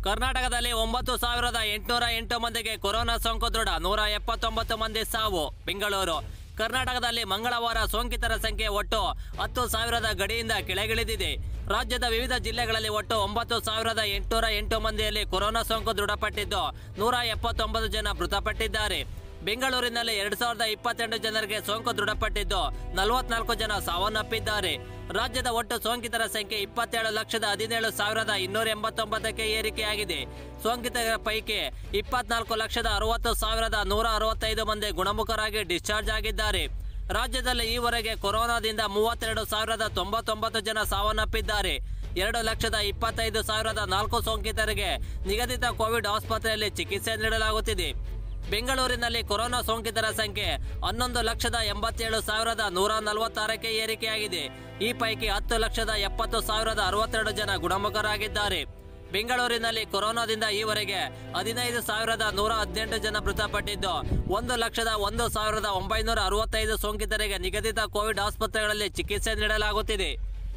ಕರ್ನಾಟಕದಲ್ಲಿ ಒಂಬತ್ತು ಸಾವಿರದ ಎಂಟುನೂರ ಎಂಟು ಮಂದಿಗೆ ಕೊರೋನಾ ಸೋಂಕು ದೃಢ ನೂರ ಎಪ್ಪತ್ತೊಂಬತ್ತು ಮಂದಿ ಸಾವು ಬೆಂಗಳೂರು ಕರ್ನಾಟಕದಲ್ಲಿ ಮಂಗಳವಾರ ಸೋಂಕಿತರ ಸಂಖ್ಯೆ ಒಟ್ಟು ಹತ್ತು ಸಾವಿರದ ಗಡಿಯಿಂದ ಕೆಳಗಿಳಿದಿದೆ ರಾಜ್ಯದ ವಿವಿಧ ಜಿಲ್ಲೆಗಳಲ್ಲಿ ಒಟ್ಟು ಒಂಬತ್ತು ಸಾವಿರದ ಎಂಟುನೂರ ಎಂಟು ಮಂದಿಯಲ್ಲಿ ಕೊರೋನಾ ಸೋಂಕು ದೃಢಪಟ್ಟಿದ್ದು ನೂರ ಎಪ್ಪತ್ತೊಂಬತ್ತು ಜನ ಮೃತಪಟ್ಟಿದ್ದಾರೆ ಬೆಂಗಳೂರಿನಲ್ಲಿ ಎರಡ್ ಸಾವಿರದ ಇಪ್ಪತ್ತೆಂಟು ಜನರಿಗೆ ಸೋಂಕು ದೃಢಪಟ್ಟಿದ್ದು ನಲವತ್ನಾಲ್ಕು ಜನ ಸಾವನ್ನಪ್ಪಿದ್ದಾರೆ ರಾಜ್ಯದ ಒಟ್ಟು ಸೋಂಕಿತರ ಸಂಖ್ಯೆ ಇಪ್ಪತ್ತೇಳು ಲಕ್ಷದ ಹದಿನೇಳು ಸಾವಿರದ ಇನ್ನೂರ ಎಂಬತ್ತೊಂಬತ್ತಕ್ಕೆ ಏರಿಕೆಯಾಗಿದೆ ಸೋಂಕಿತರ ಪೈಕಿ ಇಪ್ಪತ್ನಾಲ್ಕು ಲಕ್ಷದ ಅರವತ್ತು ಸಾವಿರದ ನೂರ ಅರವತ್ತೈದು ಮಂದಿ ಗುಣಮುಖರಾಗಿ ಡಿಸ್ಚಾರ್ಜ್ ಆಗಿದ್ದಾರೆ ರಾಜ್ಯದಲ್ಲಿ ಈವರೆಗೆ ಕೊರೋನಾದಿಂದ ಮೂವತ್ತೆರಡು ಸಾವಿರದ ತೊಂಬತ್ತೊಂಬತ್ತು ಜನ ಸಾವನ್ನಪ್ಪಿದ್ದಾರೆ ಎರಡು ಲಕ್ಷದ ಇಪ್ಪತ್ತೈದು ಸಾವಿರದ ನಾಲ್ಕು ಸೋಂಕಿತರಿಗೆ ನಿಗದಿತ ಕೋವಿಡ್ ಆಸ್ಪತ್ರೆಯಲ್ಲಿ ಚಿಕಿತ್ಸೆ ನೀಡಲಾಗುತ್ತಿದೆ ಬೆಂಗಳೂರಿನಲ್ಲಿ ಕೊರೋನಾ ಸೋಂಕಿತರ ಸಂಖ್ಯೆ ಹನ್ನೊಂದು ಲಕ್ಷದ ಎಂಬತ್ತೇಳು ಸಾವಿರದ ನೂರ ನಲವತ್ತಾರಕ್ಕೆ ಏರಿಕೆಯಾಗಿದೆ ಈ ಪೈಕಿ ಹತ್ತು ಲಕ್ಷದ ಎಪ್ಪತ್ತು ಸಾವಿರದ ಅರವತ್ತೆರಡು ಜನ ಗುಣಮುಖರಾಗಿದ್ದಾರೆ ಬೆಂಗಳೂರಿನಲ್ಲಿ ಕೊರೋನಾದಿಂದ ಈವರೆಗೆ ಹದಿನೈದು ಸಾವಿರದ ನೂರ ಹದಿನೆಂಟು ಜನ ಮೃತಪಟ್ಟಿದ್ದು ಒಂದು ಲಕ್ಷದ ಒಂದು ಸಾವಿರದ ಒಂಬೈನೂರ ಅರವತ್ತೈದು ಸೋಂಕಿತರಿಗೆ ನಿಗದಿತ ಕೋವಿಡ್ ಆಸ್ಪತ್ರೆಗಳಲ್ಲಿ ಚಿಕಿತ್ಸೆ ನೀಡಲಾಗುತ್ತಿದೆ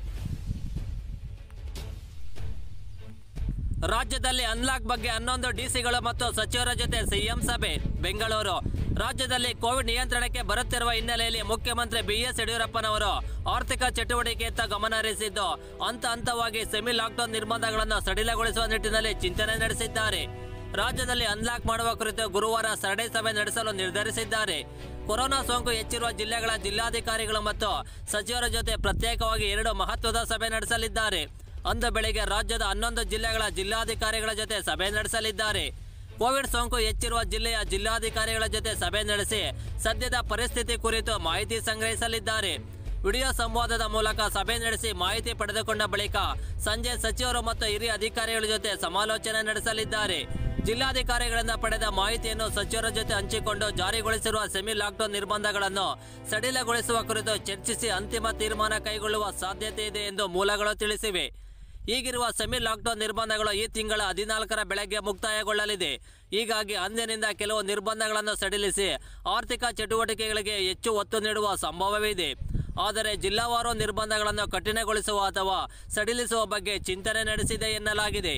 ರಾಜ್ಯದಲ್ಲಿ ಅನ್ಲಾಕ್ ಬಗ್ಗೆ ಹನ್ನೊಂದು ಡಿಸಿಗಳು ಮತ್ತು ಸಚಿವರ ಜೊತೆ ಸಿಎಂ ಸಭೆ ಬೆಂಗಳೂರು ರಾಜ್ಯದಲ್ಲಿ ಕೋವಿಡ್ ನಿಯಂತ್ರಣಕ್ಕೆ ಬರುತ್ತಿರುವ ಹಿನ್ನೆಲೆಯಲ್ಲಿ ಮುಖ್ಯಮಂತ್ರಿ ಬಿಎಸ್ ಯಡಿಯೂರಪ್ಪನವರು ಆರ್ಥಿಕ ಚಟುವಟಿಕೆಯತ್ತ ಗಮನ ಹರಿಸಿದ್ದು ಹಂತ ಹಂತವಾಗಿ ಸೆಮಿ ಲಾಕ್ಡೌನ್ ನಿರ್ಬಂಧಗಳನ್ನು ಸಡಿಲಗೊಳಿಸುವ ನಿಟ್ಟಿನಲ್ಲಿ ಚಿಂತನೆ ನಡೆಸಿದ್ದಾರೆ ರಾಜ್ಯದಲ್ಲಿ ಅನ್ಲಾಕ್ ಮಾಡುವ ಕುರಿತು ಗುರುವಾರ ಸರಣಿ ಸಭೆ ನಡೆಸಲು ನಿರ್ಧರಿಸಿದ್ದಾರೆ ಕೊರೋನಾ ಸೋಂಕು ಹೆಚ್ಚಿರುವ ಜಿಲ್ಲೆಗಳ ಜಿಲ್ಲಾಧಿಕಾರಿಗಳು ಮತ್ತು ಸಚಿವರ ಜೊತೆ ಪ್ರತ್ಯೇಕವಾಗಿ ಎರಡು ಮಹತ್ವದ ಸಭೆ ನಡೆಸಲಿದ್ದಾರೆ ಅಂದು ಬೆಳಿಗ್ಗೆ ರಾಜ್ಯದ ಹನ್ನೊಂದು ಜಿಲ್ಲೆಗಳ ಜಿಲ್ಲಾಧಿಕಾರಿಗಳ ಜೊತೆ ಸಭೆ ನಡೆಸಲಿದ್ದಾರೆ ಕೋವಿಡ್ ಸೋಂಕು ಹೆಚ್ಚಿರುವ ಜಿಲ್ಲೆಯ ಜಿಲ್ಲಾಧಿಕಾರಿಗಳ ಜೊತೆ ಸಭೆ ನಡೆಸಿ ಸದ್ಯದ ಪರಿಸ್ಥಿತಿ ಕುರಿತು ಮಾಹಿತಿ ಸಂಗ್ರಹಿಸಲಿದ್ದಾರೆ ವಿಡಿಯೋ ಸಂವಾದದ ಮೂಲಕ ಸಭೆ ನಡೆಸಿ ಮಾಹಿತಿ ಪಡೆದುಕೊಂಡ ಬಳಿಕ ಸಂಜೆ ಸಚಿವರು ಮತ್ತು ಹಿರಿಯ ಅಧಿಕಾರಿಗಳ ಜೊತೆ ಸಮಾಲೋಚನೆ ನಡೆಸಲಿದ್ದಾರೆ ಜಿಲ್ಲಾಧಿಕಾರಿಗಳಿಂದ ಪಡೆದ ಮಾಹಿತಿಯನ್ನು ಸಚಿವರ ಜೊತೆ ಹಂಚಿಕೊಂಡು ಜಾರಿಗೊಳಿಸಿರುವ ಸೆಮಿ ಲಾಕ್ಡೌನ್ ನಿರ್ಬಂಧಗಳನ್ನು ಸಡಿಲಗೊಳಿಸುವ ಕುರಿತು ಚರ್ಚಿಸಿ ಅಂತಿಮ ತೀರ್ಮಾನ ಕೈಗೊಳ್ಳುವ ಸಾಧ್ಯತೆ ಇದೆ ಎಂದು ಮೂಲಗಳು ತಿಳಿಸಿವೆ ಈಗಿರುವ ಸೆಮಿ ಲಾಕ್ಡೌನ್ ನಿರ್ಬಂಧಗಳು ಈ ತಿಂಗಳ ಹದಿನಾಲ್ಕರ ಬೆಳಗ್ಗೆ ಮುಕ್ತಾಯಗೊಳ್ಳಲಿದೆ ಹೀಗಾಗಿ ಅಂದಿನಿಂದ ಕೆಲವು ನಿರ್ಬಂಧಗಳನ್ನು ಸಡಿಲಿಸಿ ಆರ್ಥಿಕ ಚಟುವಟಿಕೆಗಳಿಗೆ ಹೆಚ್ಚು ಒತ್ತು ನೀಡುವ ಸಂಭವವಿದೆ ಆದರೆ ಜಿಲ್ಲಾವಾರು ನಿರ್ಬಂಧಗಳನ್ನು ಕಠಿಣಗೊಳಿಸುವ ಅಥವಾ ಸಡಿಲಿಸುವ ಬಗ್ಗೆ ಚಿಂತನೆ ನಡೆಸಿದೆ ಎನ್ನಲಾಗಿದೆ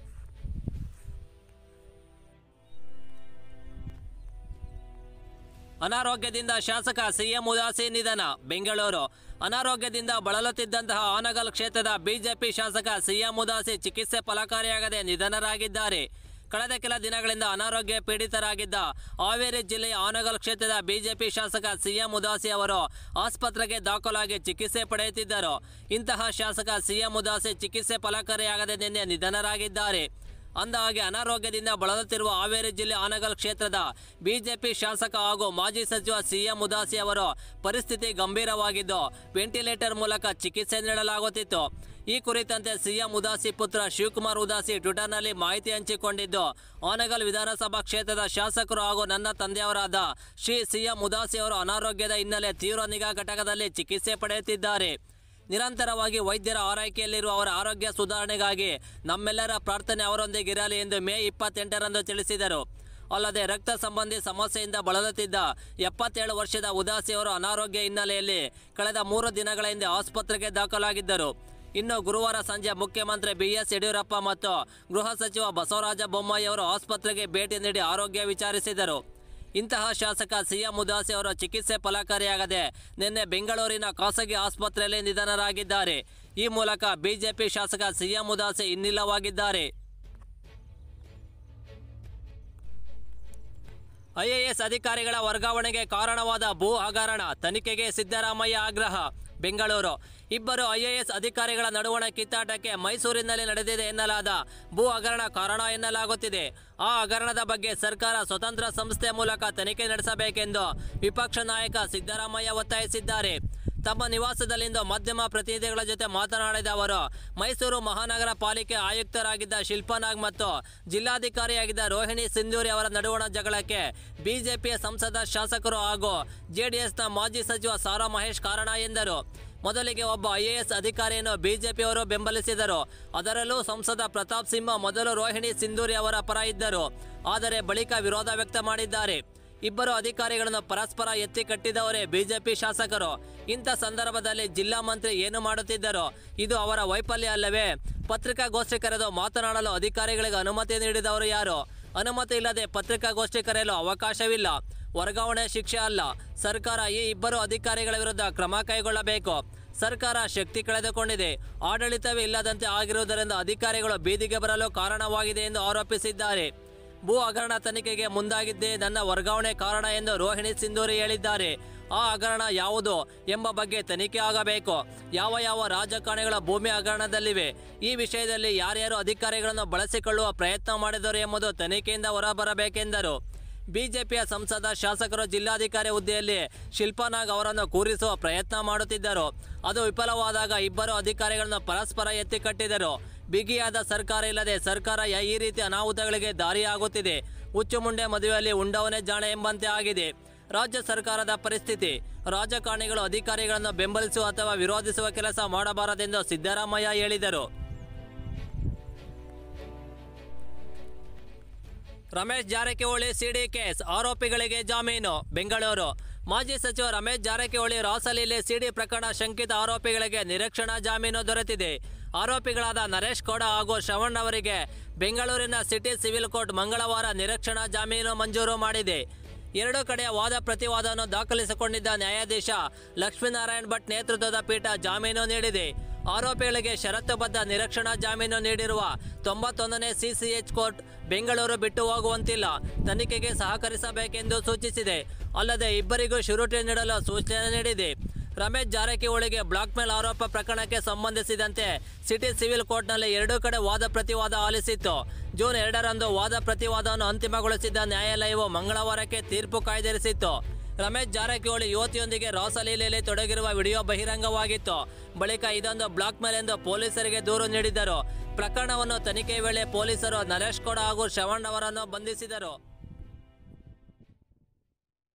ಅನಾರೋಗ್ಯದಿಂದ ಶಾಸಕ ಸಿಎಂ ಉದಾಸಿ ನಿಧನ ಬೆಂಗಳೂರು ಅನಾರೋಗ್ಯದಿಂದ ಬಳಲುತ್ತಿದ್ದಂತಹ ಆನಗಲ್ ಕ್ಷೇತ್ರದ ಬಿಜೆಪಿ ಶಾಸಕ ಸಿಎಂ ಉದಾಸಿ ಚಿಕಿತ್ಸೆ ಫಲಕಾರಿಯಾಗದೆ ನಿಧನರಾಗಿದ್ದಾರೆ ಕಳೆದ ಕೆಲ ದಿನಗಳಿಂದ ಅನಾರೋಗ್ಯ ಪೀಡಿತರಾಗಿದ್ದ ಹಾವೇರಿ ಜಿಲ್ಲೆಯ ಆನಗಲ್ ಕ್ಷೇತ್ರದ ಬಿಜೆಪಿ ಶಾಸಕ ಸಿಎಂ ಉದಾಸಿ ಅವರು ಆಸ್ಪತ್ರೆಗೆ ದಾಖಲಾಗಿ ಚಿಕಿತ್ಸೆ ಪಡೆಯುತ್ತಿದ್ದರು ಇಂತಹ ಶಾಸಕ ಸಿಎಂ ಉದಾಸಿ ಚಿಕಿತ್ಸೆ ಫಲಕಾರಿಯಾಗದೆ ನಿನ್ನೆ ನಿಧನರಾಗಿದ್ದಾರೆ ಅಂದಹಾಗೆ ಅನಾರೋಗ್ಯದಿಂದ ಬಳಲುತ್ತಿರುವ ಹಾವೇರಿ ಜಿಲ್ಲೆ ಆನಗಲ್ ಕ್ಷೇತ್ರದ ಬಿಜೆಪಿ ಶಾಸಕ ಹಾಗೂ ಮಾಜಿ ಸಚಿವ ಸಿಎಂ ಉದಾಸಿ ಅವರು ಪರಿಸ್ಥಿತಿ ಗಂಭೀರವಾಗಿದ್ದು ವೆಂಟಿಲೇಟರ್ ಮೂಲಕ ಚಿಕಿತ್ಸೆ ನೀಡಲಾಗುತ್ತಿತ್ತು ಈ ಕುರಿತಂತೆ ಸಿಎಂ ಉದಾಸಿ ಪುತ್ರ ಶಿವಕುಮಾರ್ ಉದಾಸಿ ಟ್ವಿಟರ್ನಲ್ಲಿ ಮಾಹಿತಿ ಹಂಚಿಕೊಂಡಿದ್ದು ಆನಗಲ್ ವಿಧಾನಸಭಾ ಕ್ಷೇತ್ರದ ಶಾಸಕರು ಹಾಗೂ ನನ್ನ ತಂದೆಯವರಾದ ಶ್ರೀ ಸಿಎಂ ಉದಾಸಿ ಅವರು ಅನಾರೋಗ್ಯದ ಹಿನ್ನೆಲೆ ತೀವ್ರ ನಿಗಾ ಘಟಕದಲ್ಲಿ ಚಿಕಿತ್ಸೆ ಪಡೆಯುತ್ತಿದ್ದಾರೆ ನಿರಂತರವಾಗಿ ವೈದ್ಯರ ಆರೈಕೆಯಲ್ಲಿರುವ ಅವರ ಆರೋಗ್ಯ ಸುಧಾರಣೆಗಾಗಿ ನಮ್ಮೆಲ್ಲರ ಪ್ರಾರ್ಥನೆ ಅವರೊಂದಿಗಿರಲಿ ಎಂದು ಮೇ ಇಪ್ಪತ್ತೆಂಟರಂದು ತಿಳಿಸಿದರು ಅಲ್ಲದೆ ರಕ್ತ ಸಂಬಂಧಿ ಸಮಸ್ಯೆಯಿಂದ ಬಳಲುತ್ತಿದ್ದ ಎಪ್ಪತ್ತೇಳು ವರ್ಷದ ಉದಾಸಿ ಅವರು ಅನಾರೋಗ್ಯ ಹಿನ್ನೆಲೆಯಲ್ಲಿ ಕಳೆದ ಮೂರು ದಿನಗಳ ಹಿಂದೆ ಆಸ್ಪತ್ರೆಗೆ ದಾಖಲಾಗಿದ್ದರು ಇನ್ನು ಗುರುವಾರ ಸಂಜೆ ಮುಖ್ಯಮಂತ್ರಿ ಬಿಎಸ್ ಯಡಿಯೂರಪ್ಪ ಮತ್ತು ಗೃಹ ಸಚಿವ ಬಸವರಾಜ ಬೊಮ್ಮಾಯಿ ಅವರು ಆಸ್ಪತ್ರೆಗೆ ಭೇಟಿ ನೀಡಿ ಆರೋಗ್ಯ ವಿಚಾರಿಸಿದರು ಇಂತಹ ಶಾಸಕ ಸಿಎಂ ಉದಾಸಿ ಅವರ ಚಿಕಿತ್ಸೆ ಫಲಕಾರಿಯಾಗದೆ ನಿನ್ನೆ ಬೆಂಗಳೂರಿನ ಖಾಸಗಿ ಆಸ್ಪತ್ರೆಯಲ್ಲಿ ನಿಧನರಾಗಿದ್ದಾರೆ ಈ ಮೂಲಕ ಬಿಜೆಪಿ ಶಾಸಕ ಸಿಎಂ ಉದಾಸಿ ಇನ್ನಿಲ್ಲವಾಗಿದ್ದಾರೆ ಐಎಎಸ್ ಅಧಿಕಾರಿಗಳ ವರ್ಗಾವಣೆಗೆ ಕಾರಣವಾದ ಭೂ ಹಗರಣ ತನಿಖೆಗೆ ಸಿದ್ದರಾಮಯ್ಯ ಆಗ್ರಹ ಬೆಂಗಳೂರು ಇಬ್ಬರು ಐಎಎಸ್ ಅಧಿಕಾರಿಗಳ ನಡುವಣ ಕಿತ್ತಾಟಕ್ಕೆ ಮೈಸೂರಿನಲ್ಲಿ ನಡೆದಿದೆ ಎನ್ನಲಾದ ಭೂ ಹಗರಣ ಕಾರಣ ಎನ್ನಲಾಗುತ್ತಿದೆ ಆ ಹಗರಣದ ಬಗ್ಗೆ ಸರ್ಕಾರ ಸ್ವತಂತ್ರ ಸಂಸ್ಥೆ ಮೂಲಕ ತನಿಖೆ ನಡೆಸಬೇಕೆಂದು ವಿಪಕ್ಷ ನಾಯಕ ಸಿದ್ದರಾಮಯ್ಯ ಒತ್ತಾಯಿಸಿದ್ದಾರೆ ತಮ್ಮ ನಿವಾಸದಲ್ಲಿಂದು ಮಾಧ್ಯಮ ಪ್ರತಿನಿಧಿಗಳ ಜೊತೆ ಮಾತನಾಡಿದ ಅವರು ಮೈಸೂರು ಮಹಾನಗರ ಪಾಲಿಕೆ ಆಯುಕ್ತರಾಗಿದ್ದ ಶಿಲ್ಪಾನಾಗ್ ಮತ್ತು ಜಿಲ್ಲಾಧಿಕಾರಿಯಾಗಿದ್ದ ರೋಹಿಣಿ ಸಿಂಧೂರಿ ಅವರ ನಡುವಣ ಜಗಳಕ್ಕೆ ಬಿಜೆಪಿಯ ಸಂಸದ ಶಾಸಕರು ಹಾಗೂ ಜೆಡಿಎಸ್ನ ಮಾಜಿ ಸಚಿವ ಸಾರಾ ಮಹೇಶ್ ಕಾರಣ ಎಂದರು ಮೊದಲಿಗೆ ಒಬ್ಬ ಐಎಎಸ್ ಅಧಿಕಾರಿಯನ್ನು ಬಿಜೆಪಿಯವರು ಬೆಂಬಲಿಸಿದರು ಅದರಲ್ಲೂ ಸಂಸದ ಪ್ರತಾಪ್ ಸಿಂಹ ಮೊದಲು ರೋಹಿಣಿ ಸಿಂಧೂರಿ ಅವರ ಪರ ಇದ್ದರು ಆದರೆ ಬಳಿಕ ವಿರೋಧ ವ್ಯಕ್ತ ಮಾಡಿದ್ದಾರೆ ಇಬ್ಬರು ಅಧಿಕಾರಿಗಳನ್ನು ಪರಸ್ಪರ ಎತ್ತಿ ಕಟ್ಟಿದವರೇ ಬಿಜೆಪಿ ಶಾಸಕರು ಇಂಥ ಸಂದರ್ಭದಲ್ಲಿ ಜಿಲ್ಲಾ ಮಂತ್ರಿ ಏನು ಮಾಡುತ್ತಿದ್ದರು ಇದು ಅವರ ವೈಫಲ್ಯ ಅಲ್ಲವೇ ಪತ್ರಿಕಾಗೋಷ್ಠಿ ಕರೆದು ಮಾತನಾಡಲು ಅಧಿಕಾರಿಗಳಿಗೆ ಅನುಮತಿ ನೀಡಿದವರು ಯಾರು ಅನುಮತಿ ಇಲ್ಲದೆ ಪತ್ರಿಕಾಗೋಷ್ಠಿ ಕರೆಯಲು ಅವಕಾಶವಿಲ್ಲ ವರ್ಗಾವಣೆ ಶಿಕ್ಷೆ ಅಲ್ಲ ಸರ್ಕಾರ ಈ ಇಬ್ಬರು ಅಧಿಕಾರಿಗಳ ವಿರುದ್ಧ ಕ್ರಮ ಕೈಗೊಳ್ಳಬೇಕು ಸರ್ಕಾರ ಶಕ್ತಿ ಕಳೆದುಕೊಂಡಿದೆ ಆಡಳಿತವೇ ಇಲ್ಲದಂತೆ ಆಗಿರುವುದರಿಂದ ಅಧಿಕಾರಿಗಳು ಬೀದಿಗೆ ಬರಲು ಕಾರಣವಾಗಿದೆ ಎಂದು ಆರೋಪಿಸಿದ್ದಾರೆ ಭೂ ಹಗರಣ ತನಿಖೆಗೆ ಮುಂದಾಗಿದ್ದೇ ನನ್ನ ವರ್ಗಾವಣೆ ಕಾರಣ ಎಂದು ರೋಹಿಣಿ ಸಿಂಧೂರಿ ಹೇಳಿದ್ದಾರೆ ಆ ಹಗರಣ ಯಾವುದು ಎಂಬ ಬಗ್ಗೆ ತನಿಖೆ ಆಗಬೇಕು ಯಾವ ಯಾವ ರಾಜಕಾರಣಿಗಳ ಭೂಮಿ ಹಗರಣದಲ್ಲಿವೆ ಈ ವಿಷಯದಲ್ಲಿ ಯಾರ್ಯಾರು ಅಧಿಕಾರಿಗಳನ್ನು ಬಳಸಿಕೊಳ್ಳುವ ಪ್ರಯತ್ನ ಮಾಡಿದರು ಎಂಬುದು ತನಿಖೆಯಿಂದ ಹೊರಬರಬೇಕೆಂದರು ಬಿಜೆಪಿಯ ಸಂಸದ ಶಾಸಕರು ಜಿಲ್ಲಾಧಿಕಾರಿ ಹುದ್ದೆಯಲ್ಲಿ ಶಿಲ್ಪಾನಾಗ್ ಅವರನ್ನು ಕೂರಿಸುವ ಪ್ರಯತ್ನ ಮಾಡುತ್ತಿದ್ದರು ಅದು ವಿಫಲವಾದಾಗ ಇಬ್ಬರು ಅಧಿಕಾರಿಗಳನ್ನು ಪರಸ್ಪರ ಎತ್ತಿಕಟ್ಟಿದರು ಬಿಗಿಯಾದ ಸರ್ಕಾರ ಇಲ್ಲದೆ ಸರ್ಕಾರ ಯ- ಈ ರೀತಿ ಅನಾಹುತಗಳಿಗೆ ದಾರಿಯಾಗುತ್ತಿದೆ ಹುಚ್ಚುಮುಂಡೆ ಮದುವೆಯಲ್ಲಿ ಉಂಡವನೇ ಜಾಣೆ ಎಂಬಂತೆ ಆಗಿದೆ ರಾಜ್ಯ ಸರ್ಕಾರದ ಪರಿಸ್ಥಿತಿ ರಾಜಕಾರಣಿಗಳು ಅಧಿಕಾರಿಗಳನ್ನು ಬೆಂಬಲಿಸುವ ಅಥವಾ ವಿರೋಧಿಸುವ ಕೆಲಸ ಮಾಡಬಾರದೆಂದು ಸಿದ್ದರಾಮಯ್ಯ ಹೇಳಿದರು ರಮೇಶ್ ಜಾರಕಿಹೊಳಿ ಸಿಡಿ ಕೇಸ್ ಆರೋಪಿಗಳಿಗೆ ಜಾಮೀನು ಬೆಂಗಳೂರು ಮಾಜಿ ಸಚಿವ ರಮೇಶ್ ಜಾರಕಿಹೊಳಿ ರಾಸಲೀಲೆ ಸಿಡಿ ಪ್ರಕರಣ ಶಂಕಿತ ಆರೋಪಿಗಳಿಗೆ ನಿರೀಕ್ಷಣಾ ಜಾಮೀನು ದೊರೆತಿದೆ ಆರೋಪಿಗಳಾದ ನರೇಶ್ ಗೌಡ ಹಾಗೂ ಶ್ರವಣ್ ಅವರಿಗೆ ಬೆಂಗಳೂರಿನ ಸಿಟಿ ಸಿವಿಲ್ ಕೋರ್ಟ್ ಮಂಗಳವಾರ ನಿರೀಕ್ಷಣಾ ಜಾಮೀನು ಮಂಜೂರು ಮಾಡಿದೆ ಎರಡು ಕಡೆಯ ವಾದ ಪ್ರತಿವಾದವನ್ನು ದಾಖಲಿಸಿಕೊಂಡಿದ್ದ ನ್ಯಾಯಾಧೀಶ ಲಕ್ಷ್ಮೀನಾರಾಯಣ್ ಭಟ್ ನೇತೃತ್ವದ ಪೀಠ ಜಾಮೀನು ನೀಡಿದೆ ಆರೋಪಿಗಳಿಗೆ ಷರತ್ತುಬದ್ಧ ನಿರೀಕ್ಷಣಾ ಜಾಮೀನು ನೀಡಿರುವ ತೊಂಬತ್ತೊಂದನೇ ಸಿಸಿಎಚ್ ಕೋರ್ಟ್ ಬೆಂಗಳೂರು ಬಿಟ್ಟು ಹೋಗುವಂತಿಲ್ಲ ತನಿಖೆಗೆ ಸಹಕರಿಸಬೇಕೆಂದು ಸೂಚಿಸಿದೆ ಅಲ್ಲದೆ ಇಬ್ಬರಿಗೂ ಶುರುಟಿ ನೀಡಲು ಸೂಚನೆ ನೀಡಿದೆ ರಮೇಶ್ ಜಾರಕಿಹೊಳಿಗೆ ಬ್ಲಾಕ್ಮೇಲ್ ಆರೋಪ ಪ್ರಕರಣಕ್ಕೆ ಸಂಬಂಧಿಸಿದಂತೆ ಸಿಟಿ ಸಿವಿಲ್ ಕೋರ್ಟ್ನಲ್ಲಿ ಎರಡೂ ಕಡೆ ವಾದ ಪ್ರತಿವಾದ ಆಲಿಸಿತ್ತು ಜೂನ್ ಎರಡರಂದು ವಾದ ಪ್ರತಿವಾದವನ್ನು ಅಂತಿಮಗೊಳಿಸಿದ್ದ ನ್ಯಾಯಾಲಯವು ಮಂಗಳವಾರಕ್ಕೆ ತೀರ್ಪು ಕಾಯ್ದಿರಿಸಿತ್ತು ರಮೇಶ್ ಜಾರಕಿಹೊಳಿ ಯುವತಿಯೊಂದಿಗೆ ರಾಸಲೀಲೆಯಲ್ಲಿ ತೊಡಗಿರುವ ವಿಡಿಯೋ ಬಹಿರಂಗವಾಗಿತ್ತು ಬಳಿಕ ಇದೊಂದು ಬ್ಲಾಕ್ ಮೇಲ್ ಎಂದು ಪೊಲೀಸರಿಗೆ ದೂರು ನೀಡಿದ್ದರು ಪ್ರಕರಣವನ್ನು ತನಿಖೆ ವೇಳೆ ಪೊಲೀಸರು ನರೇಶ್ ಗೌಡ ಹಾಗೂ ಶ್ರವಣ್ ಅವರನ್ನು ಬಂಧಿಸಿದರು